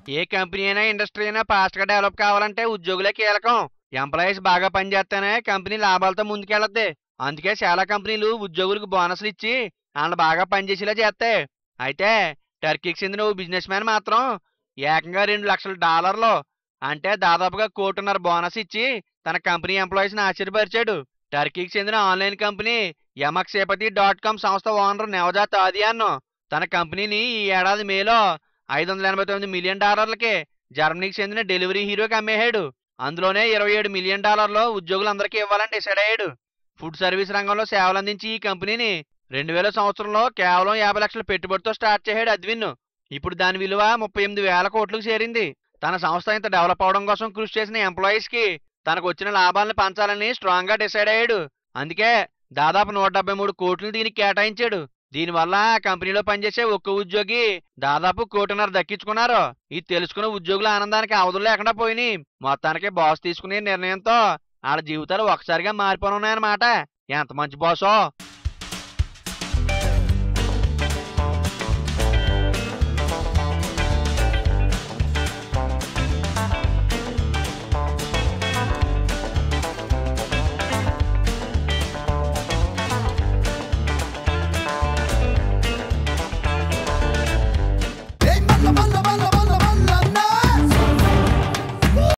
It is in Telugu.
ఏ కంపెనీ అయినా ఇండస్ట్రీ అయినా ఫాస్ట్ గా డెవలప్ కావాలంటే ఉద్యోగులే కీలకం ఎంప్లాయీస్ బాగా పనిచేస్తేనే కంపెనీ లాభాలతో ముందుకెళ్ళద్ది అందుకే చాలా కంపెనీలు ఉద్యోగులకు బోనస్లు ఇచ్చి వాళ్ళని బాగా పనిచేసేలా చేస్తాయి అయితే టర్కీకి చెందిన ఓ బిజినెస్ మ్యాన్ మాత్రం ఏకంగా రెండు లక్షల డాలర్లు అంటే దాదాపుగా కోటిన్నర బోనస్ ఇచ్చి తన కంపెనీ ఎంప్లాయీస్ని ఆశ్చర్యపరిచాడు టర్కీకి చెందిన online company Yemeksepeti dot com సంస్థ ఓనర్ నవజాత్ ఆదియాన్ తన కంపెనీని ఈ ఏడాది మేలో ఐదు వందల ఎనభై తొమ్మిది మిలియన్ డాలర్లకి జర్మనీకి చెందిన డెలివరీ హీరోకి అమ్మేశాడు అందులోనే ఇరవై ఏడు మిలియన్ డాలర్లు ఉద్యోగులందరికీ ఇవ్వాలని డిసైడ్ అయ్యాడు ఫుడ్ సర్వీస్ రంగంలో సేవలు అందించి ఈ కంపెనీని రెండు వేల సంవత్సరంలో కేవలం యాభై లక్షల పెట్టుబడితో స్టార్ట్ చేశాడు అద్విన్ ఇప్పుడు దాని విలువ ముప్పై ఎనిమిది వేల కోట్లకు చేరింది తన సంస్థ ఇంత డెవలప్ అవడం కోసం కృషి చేసిన ఎంప్లాయీస్ కి తనకు వచ్చిన లాభాలను పంచాలని స్ట్రాంగ్ గా డిసైడ్ అయ్యాడు అందుకే దాదాపు నూట డెబ్బై మూడు కోట్లు దీనికి కేటాయించాడు దీనివల్ల ఆ కంపెనీలో పనిచేసే ఒక్క ఉద్యోగి దాదాపు కోటిన్నర దక్కించుకున్నారు ఇది తెలుసుకున్న ఉద్యోగుల ఆనందానికి అవధులు లేకుండా పోయినాయి మొత్తానికి బాస్ తీసుకునే నిర్ణయంతో వాళ్ళ జీవితాలు ఒకసారిగా మారిపోనున్నాయన్నమాట ఎంత మంచి బాసో